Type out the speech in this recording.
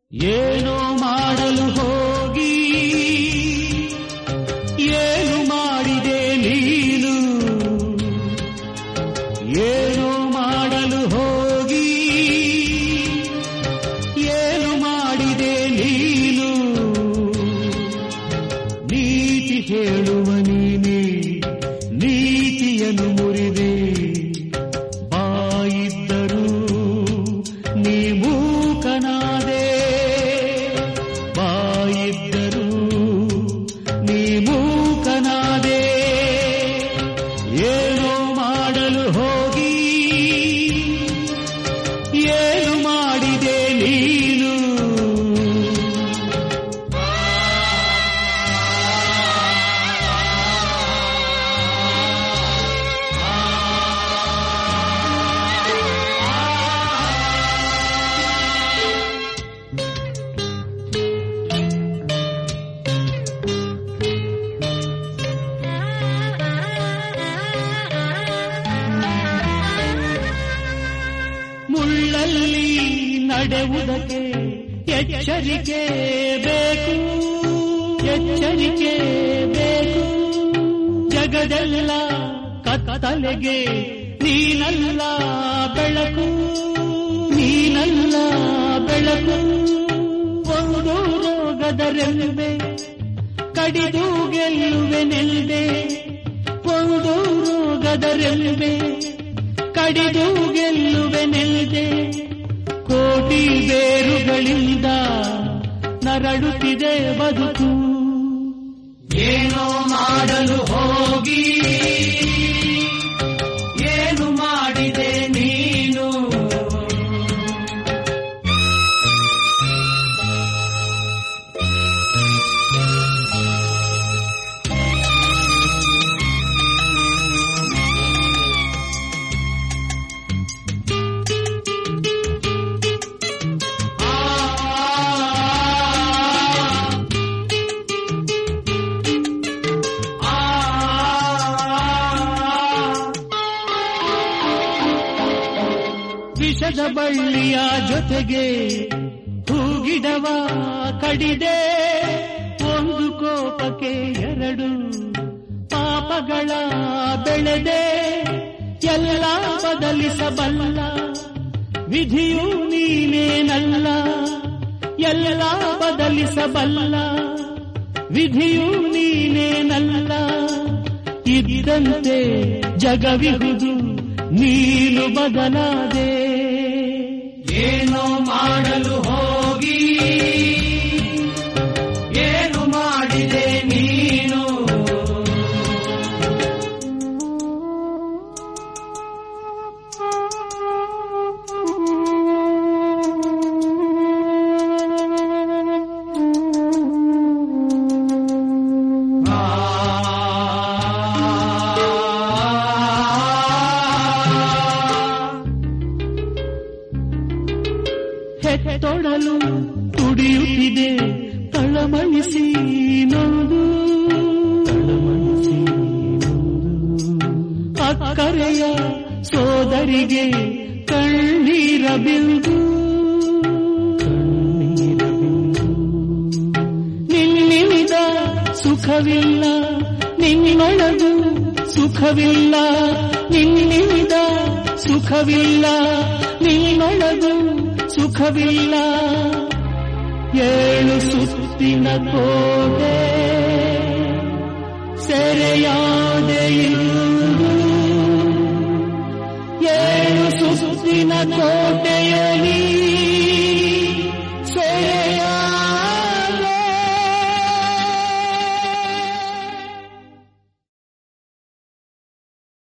ಏನೋ ಮಾಡಲು ಹೋಗಿ ಏನು ಮಾಡಿದೆ ನೀನು ಏನೋ ಮಾಡಲು ಹೋಗಿ ಏನು ಮಾಡಿದೆ ನೀನು ನೀತಿ ಹೇಳುವ ನೀನೆ ನೀತಿಯನ್ನು ಮುರಿದೆ ಬಾಯಿದ್ದರೂ ನೀ ಮೂಕನಾದೆ ಬಾಯಿದ್ದರೂ ನೀ ಮೂಕನಾದೆ ಏನೋ ಮಾಡಲು ಹೋಗಿ ಏನು ಮಾಡಿದೆ ನೀನು ಮುಳ್ಳಲ್ಲಿ ನಡೆಯುವುದಕ್ಕೆ ಎಚ್ಚರಿಕೆ ಬೇಕು ಎಚ್ಚರಿಕೆ ಬೇಕು ಜಗದೆಲ್ಲ ಕತ್ತಲೆಗೆ ನೀನಲ್ಲ ಬೆಳಕು ನೀನಲ್ಲ ಬೆಳಕು ಒಂದು ರೋಗದ ರೆಲ್ವೆ ಕಡಿದು ಗೆಲ್ಲುವೆ ನೆಲ್ವೆ ಒಂದು ರೋಗದ ರೆಲ್ವೆ ಕಡಿದು ಗೆಲ್ಲುವೆ ನೆಲ್ದೆ ಕೋಟಿ ಬೇರುಗಳಿಂದ ನರಳುತ್ತಿದೆ ಬದುಕು ಏನೋ ಮಾಡಲು ಹೋಗಿ ಏನು ಮಾಡಿದೆ ನೀನು ವಿಷದ ಬಳ್ಳಿಯ ಜೊತೆಗೆ ಹೂಗಿಡವ ಕಡಿದೆ ಒಂದು ಕೋಪಕ್ಕೆ ಎರಡು ಪಾಪಗಳ ಬೆಳೆದೆ ಎಲ್ಲ ಬದಲಿಸಬಲ್ಲ ವಿಧಿಯು ನೀನೇನಲ್ಲ ಎಲ್ಲ ಬದಲಿಸಬಲ್ಲ ವಿಧಿಯು ನೀನೇನಲ್ಲ ಇದ್ದಂತೆ ಜಗವಿಹುದು ನೀನು ಬದಲಾದೆ ಏನೋ ಮಾಡಲು ಹೋಗಿ ಏನು ಮಾಡಿದೆ ನೀನು ಹೆತ್ತೊಡಲು ತುಡಿಯುತ್ತಿದೆ ತಳಮಳಿಸಿ ನೊಂದು ಅಕ್ಕರೆಯ ಸೋದರಿಗೆ ಕಣ್ಣೀರ ಬಿಂದು ನಿನ್ನಿಂದ ಸುಖವಿಲ್ಲ ನಿನ್ನೊಳಗು ಸುಖವಿಲ್ಲ ನಿನ್ನಿಂದ ಸುಖವಿಲ್ಲ ನಿನ್ನೊಳಗು ಸುಖವಿಲ್ಲ ಏಳು ಸುತ್ತಿನ ಕೋಟೆ ಸೆರೆಯಾದೆ ಇಂದು ಏಳು ಸುತ್ತಿನ ಕೋಟೆ